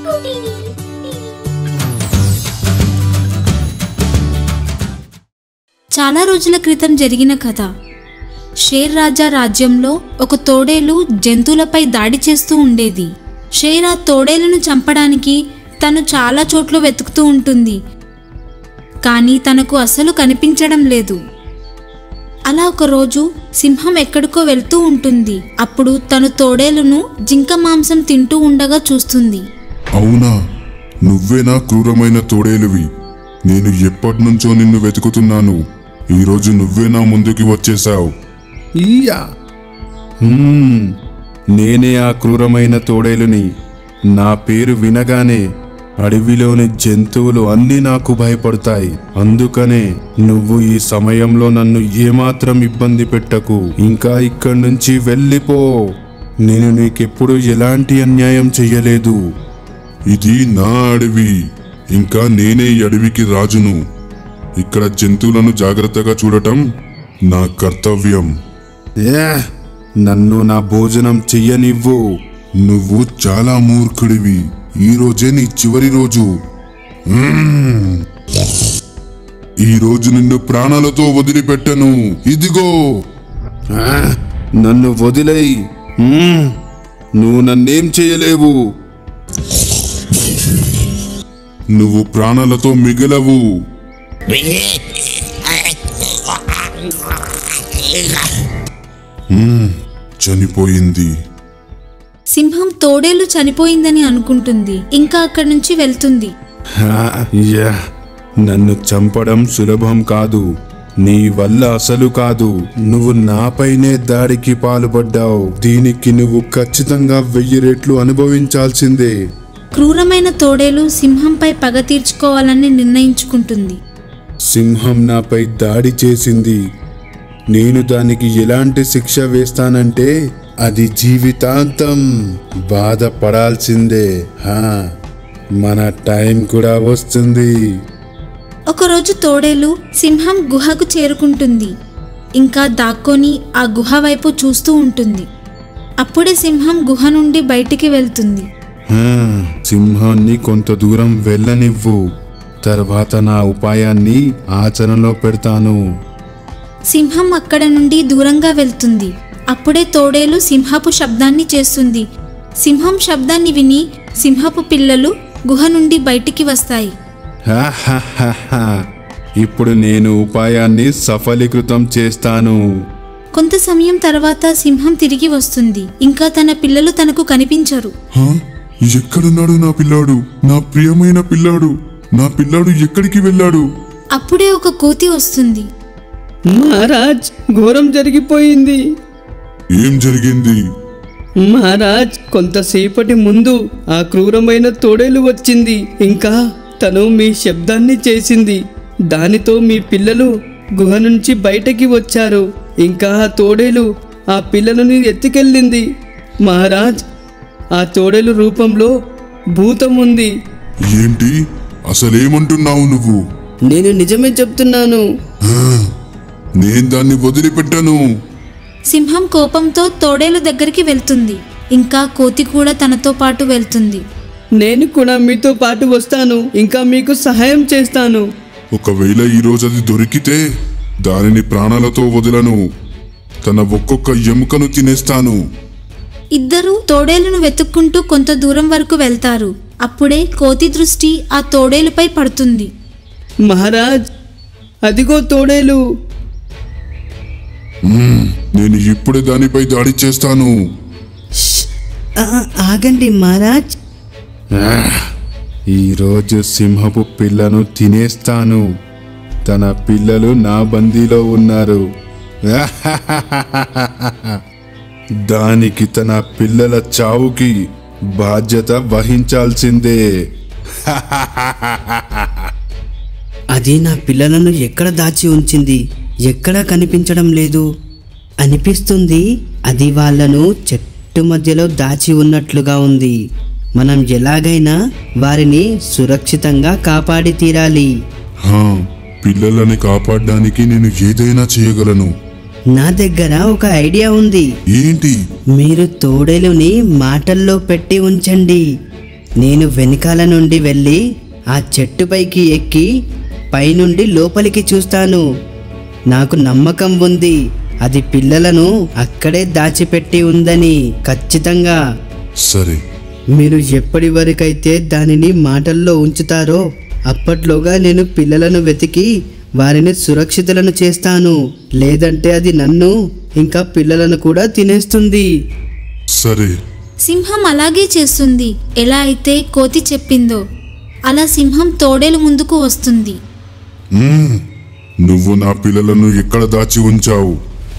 చాలా రోజుల క్రితం జరిగిన కథ షేర్ రాజా రాజ్యంలో ఒక తోడేలు జంతువులపై దాడి చేస్తూ ఉండేది షేర్ ఆ తోడేలును చంపడానికి తను చాలా చోట్ల వెతుకుతూ ఉంటుంది కానీ తనకు అసలు కనిపించడం లేదు అలా ఒకరోజు సింహం ఎక్కడికో వెళ్తూ ఉంటుంది అప్పుడు తను తోడేలును జింక మాంసం తింటూ ఉండగా చూస్తుంది అవునా నువ్వేనా క్రూరమైన తోడేలువి నేను ఎప్పటినుంచో నిన్ను వెతుకుతున్నాను ఈరోజు నువ్వే నా ముందుకి వచ్చేశావు ఈయా హ్మ్, నేనే ఆ క్రూరమైన తోడేలుని నా పేరు వినగానే అడవిలోని జంతువులు అన్నీ నాకు భయపడతాయి అందుకనే నువ్వు ఈ సమయంలో నన్ను ఏమాత్రం ఇబ్బంది పెట్టకు ఇంకా ఇక్కడి నుంచి వెళ్ళిపో నేను నీకెప్పుడు ఎలాంటి అన్యాయం చెయ్యలేదు ఇది నా అడవి ఇంకా నేనే ఈ అడవికి రాజును ఇక్కడ జంతువులను జాగ్రత్తగా చూడటం నా కర్తవ్యం ఏ, నన్ను నా భోజనం చెయ్యనివ్వు నువ్వు చాలా మూర్ఖుడివి ఈ రోజే నీ చివరి రోజు మ్మ్. ఈ రోజు నిన్ను ప్రాణాలతో వదిలిపెట్టను ఇదిగో ఆ, నన్ను వదిలేయి మ్మ్. నువ్వు నన్నేం చేయలేవు నువ్వు ప్రాణాలతో మిగలవు మ్మ్. చనిపోయింది సింహం తోడేలు చనిపోయిందని అనుకుంటుంది ఇంకా అక్కడి నుంచి వెళ్తుంది హా, యా, నన్ను చంపడం సులభం కాదు నీ వల్ల అసలు కాదు నువ్వు నాపైనే దాడికి పాల్పడ్డావు దీనికి నువ్వు ఖచ్చితంగా వెయ్యి రెట్లు అనుభవించాల్సిందే క్రూరమైన తోడేలు సింహంపై పగ తీర్చుకోవాలని నిర్ణయించుకుంటుంది సింహం నాపై దాడి చేసింది నేను దానికి ఎలాంటి శిక్ష వేస్తానంటే అది జీవితాంతం బాధపడాల్సిందే హా మన టైం కూడా వస్తుంది ఒకరోజు తోడేలు సింహం గుహకు చేరుకుంటుంది ఇంకా దాక్కొని ఆ గుహ వైపు చూస్తూ ఉంటుంది అప్పుడే సింహం గుహ నుండి బయటికి వెళ్తుంది హా, సింహాన్ని కొంత దూరం వెళ్ళనివ్వు తర్వాత నా ఉపాయాన్ని ఆచరణలో పెడతాను సింహం అక్కడ నుండి దూరంగా వెళ్తుంది అప్పుడే తోడేలు సింహపు శబ్దాన్ని చేస్తుంది సింహం శబ్దాన్ని విని సింహపు పిల్లలు గుహ నుండి బయటికి వస్తాయి హా, హా, హా, హా. ఇప్పుడు నేను ఉపాయాన్ని సఫలీకృతం చేస్తాను కొంత సమయం తర్వాత సింహం తిరిగి వస్తుంది ఇంకా తన పిల్లలు తనకు కనిపించరు హా? ఎక్కడున్నాడు నా పిల్లాడు నా ప్రియమైన పిల్లాడు నా పిల్లాడు ఎక్కడికి వెళ్ళాడు అప్పుడే ఒక కోతి వస్తుంది మహారాజ్ ఘోరం జరిగిపోయింది ఏం జరిగింది మహారాజ్ కొంతసేపటి ముందు ఆ క్రూరమైన తోడేలు వచ్చింది ఇంకా తను మీ శబ్దాన్ని చేసింది దానితో మీ పిల్లలు గుహ నుంచి బయటకి వచ్చారు ఇంకా ఆ తోడేలు ఆ పిల్లలని ఎత్తుకెళ్ళింది మహారాజ్ ఆ తోడేలు రూపంలో భూతం ఉంది ఏంటి అసలేమంటున్నావు నువ్వు నేను నిజమే చెప్తున్నాను నేను దాన్ని వదిలిపెట్టను సింహం కోపంతో తోడేలు దగ్గరికి వెళ్తుంది ఇంకా కోతి కూడా తనతో పాటు వెళ్తుంది నేను కూడా మీతో పాటు వస్తాను ఇంకా మీకు సహాయం చేస్తాను ఒకవేళ ఈ రోజు అది దొరికితే దానిని ప్రాణాలతో వదలను తన ఒక్కొక్క ఎముకను తినేస్తాను ఇద్దరూ తోడేలును వెతుక్కుంటూ కొంత దూరం వరకు వెళ్తారు అప్పుడే కోతి దృష్టి ఆ తోడేలుపై పడుతుంది మహారాజ్ అదిగో తోడేలు నేను ఇప్పుడే దానిపై దాడి చేస్తాను ఆగండి మహారాజ్ ఈరోజు సింహపు పిల్లను తినేస్తాను తన పిల్లలు నా బందీలో ఉన్నారు దానికి తన పిల్లల చావుకి బాధ్యత వహించాల్సిందే అది నా పిల్లలను ఎక్కడ దాచి ఉంచింది ఎక్కడా కనిపించడం లేదు అనిపిస్తుంది అది వాళ్ళను చెట్టు మధ్యలో దాచి ఉన్నట్లుగా ఉంది మనం ఎలాగైనా వారిని సురక్షితంగా కాపాడి తీరాలి హా పిల్లలని కాపాడడానికి నేను ఏదైనా చేయగలను నా దగ్గర ఒక ఐడియా ఉంది ఏంటి మీరు తోడేలుని మాటల్లో పెట్టి ఉంచండి నేను వెనకాల నుండి వెళ్ళి ఆ చెట్టుపైకి ఎక్కి పైనుండి లోపలికి చూస్తాను నాకు నమ్మకం ఉంది అది పిల్లలను అక్కడే దాచిపెట్టి ఉందని ఖచ్చితంగా సరే మీరు ఎప్పటి వరకైతే దానిని మాటల్లో ఉంచుతారో అప్పట్లోగా నేను పిల్లలను వెతికి వారిని సురక్షితులను చేస్తాను లేదంటే అది నన్ను ఇంకా పిల్లలను కూడా తినేస్తుంది సరే సింహం అలాగే చేస్తుంది ఎలా అయితే కోతి చెప్పిందో అలా సింహం తోడేలు ముందుకు వస్తుంది మ్మ్. నువ్వు నా పిల్లలను ఎక్కడ దాచి ఉంచావు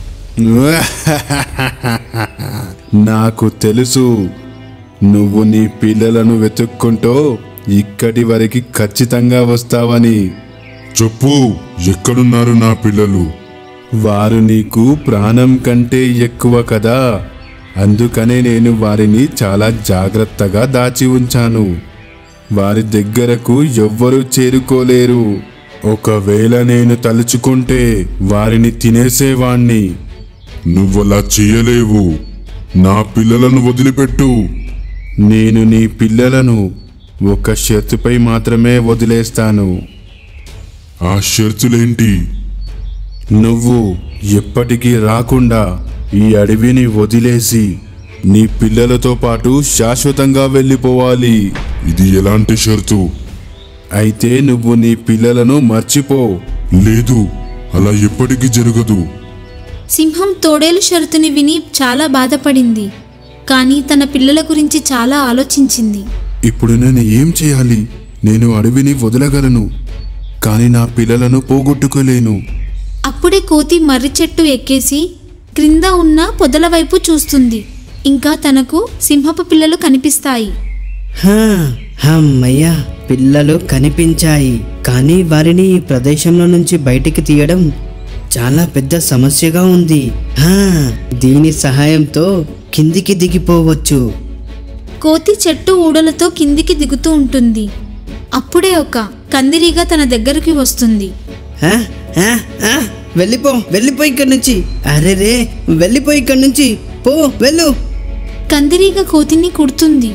నాకు తెలుసు నువ్వు నీ పిల్లలను వెతుక్కుంటూ ఇక్కడి వరకు ఖచ్చితంగా వస్తావని చెప్పు ఎక్కడున్నారు నా పిల్లలు వారు నీకు ప్రాణం కంటే ఎక్కువ కదా అందుకనే నేను వారిని చాలా జాగ్రత్తగా దాచి ఉంచాను వారి దగ్గరకు ఎవ్వరూ చేరుకోలేరు ఒకవేళ నేను తలుచుకుంటే వారిని తినేసేవాణ్ణి నువ్వలా చెయ్యలేవు నా పిల్లలను వదిలిపెట్టు నేను నీ పిల్లలను ఒక షరతుపై మాత్రమే వదిలేస్తాను ఆ షరతులేంటి నువ్వు ఎప్పటికీ రాకుండా ఈ అడవిని వదిలేసి నీ పిల్లలతో పాటు శాశ్వతంగా వెళ్ళిపోవాలి ఇది ఎలాంటి షరతు అయితే నువ్వు నీ పిల్లలను మర్చిపో లేదు అలా ఎప్పటికీ జరగదు సింహం తోడేలు షరతుని విని చాలా బాధపడింది కానీ తన పిల్లల గురించి చాలా ఆలోచించింది ఇప్పుడు నేను ఏం చేయాలి నేను అడవిని వదలగలను కానీ నా పిల్లలను పోగొట్టుకోలేను అప్పుడే కోతి మర్రి చెట్టు ఎక్కేసి క్రింద ఉన్న పొదల వైపు చూస్తుంది ఇంకా తనకు సింహపు పిల్లలు కనిపిస్తాయి హా, హమ్మయ్యా పిల్లలు కనిపించాయి కానీ వారిని ఈ ప్రదేశంలో నుంచి బయటికి తీయడం చాలా పెద్ద సమస్యగా ఉంది హా, దీని సహాయంతో కిందికి దిగిపోవచ్చు కోతి చెట్టు ఊడలతో కిందికి దిగుతూ ఉంటుంది అప్పుడే ఒక కందిరీగ తన దగ్గరికి వస్తుంది హా, హా, హా, వెళ్ళిపో వెళ్ళిపో ఇక్కడి నుంచి అరే రే వెళ్ళిపో ఇక్కడి నుంచి పో వెళ్ళు కందిరీగ కోతిని కుడుతుంది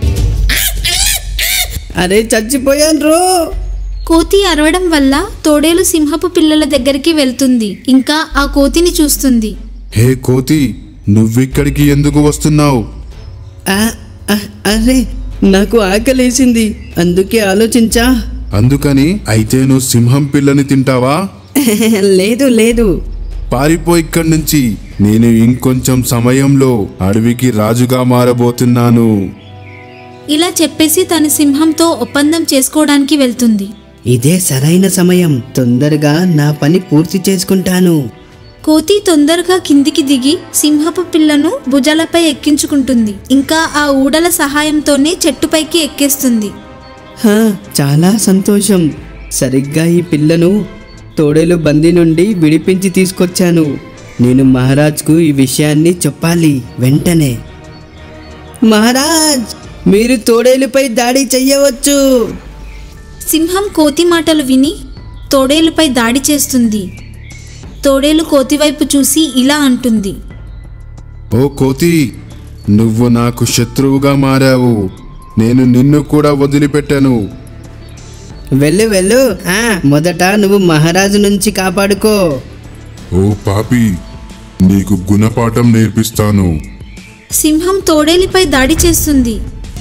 అరే చచ్చిపోయాను రో కోతి అరవడం వల్ల తోడేలు సింహపు పిల్లల దగ్గరికి వెళ్తుంది ఇంకా ఆ కోతిని చూస్తుంది హే కోతి నువ్విక్కడికి ఎందుకు వస్తున్నావు ఆ, ఆ, అరే నాకు ఆకలేసింది అందుకే ఆలోచించా అందుకని అయితే నువ్వు సింహం పిల్లని తింటావా లేదు లేదు పారిపో ఇక్కడి నుంచి నేను ఇంకొంచెం సమయంలో అడవికి రాజుగా మారబోతున్నాను ఇలా చెప్పేసి తను సింహంతో ఒప్పందం చేసుకోవడానికి వెళ్తుంది ఇదే సరైన సమయం తొందరగా నా పని పూర్తి చేసుకుంటాను కోతి తొందరగా కిందికి దిగి సింహపు పిల్లను భుజాలపై ఎక్కించుకుంటుంది ఇంకా ఆ ఊడల సహాయంతోనే చెట్టుపైకి ఎక్కేస్తుంది హా, చాలా సంతోషం సరిగ్గా ఈ పిల్లను తోడేలు బందీ నుండి విడిపించి తీసుకొచ్చాను నేను మహారాజ్కు ఈ విషయాన్ని చెప్పాలి వెంటనే మహారాజ్ మీరు తోడేలుపై దాడి చెయ్యవచ్చు సింహం కోతి మాటలు విని తోడేలుపై దాడి చేస్తుంది తోడేలు కోతి వైపు చూసి ఇలా అంటుంది ఓ కోతి నువ్వు నాకు శత్రువుగా మారావు నేను నిన్ను కూడా వదిలిపెట్టాను వెళ్ళు వెళ్ళు ఆ, మొదట నువ్వు మహారాజు నుంచి కాపాడుకో ఓ పాపి నీకు గుణపాఠం నేర్పిస్తాను సింహం తోడేలిపై దాడి చేస్తుంది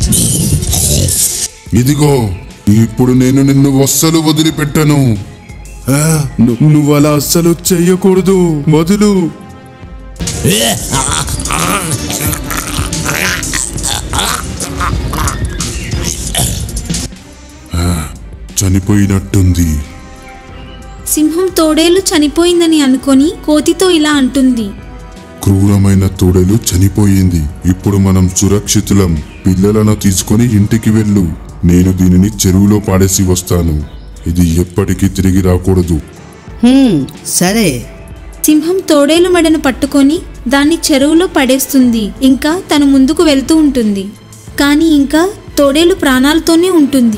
ఇదిగో ఇప్పుడు నేను నిన్ను వస్సలు వదిలిపెట్టను ఆ, ను- నువ్వు అలా అస్సలు చెయ్యకూడదు వదులు చనిపోయినట్టుంది సింహం తోడేలు చనిపోయిందని అనుకొని కోతితో ఇలా అంటుంది క్రూరమైన తోడేలు చనిపోయింది ఇప్పుడు మనం సురక్షితులం పిల్లలను తీసుకొని ఇంటికి వెళ్ళు నేను దీనిని చెరువులో పాడేసి వస్తాను ఇది ఎప్పటికీ తిరిగి రాకూడదు హ్మ్, సరే సింహం తోడేలు మెడను పట్టుకొని దాన్ని చెరువులో పడేస్తుంది ఇంకా తను ముందుకు వెళ్తూ ఉంటుంది కానీ ఇంకా తోడేలు ప్రాణాలతోనే ఉంటుంది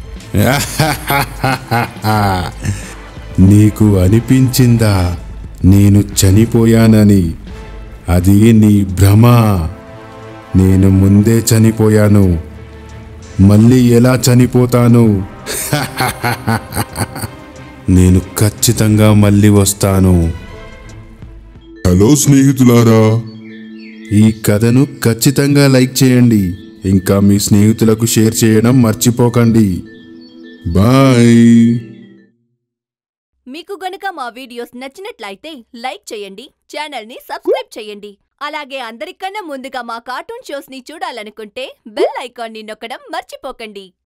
నీకు అనిపించిందా నేను చనిపోయానని అది నీ భ్రమ నేను ముందే చనిపోయాను మళ్ళీ ఎలా చనిపోతాను నేను ఖచ్చితంగా మళ్ళీ వస్తాను హలో స్నేహితులారా ఈ కథను ఖచ్చితంగా లైక్ చేయండి ఇంకా మీ స్నేహితులకు షేర్ చేయడం మర్చిపోకండి బాయ్ మీకు గనుక మా వీడియోస్ నచ్చినట్లయితే లైక్ చేయండి ఛానల్ని సబ్స్క్రైబ్ చేయండి అలాగే అందరికన్నా ముందుగా మా కార్టూన్ షోస్ ని చూడాలనుకుంటే బెల్ ఐకాన్ని నొక్కడం మర్చిపోకండి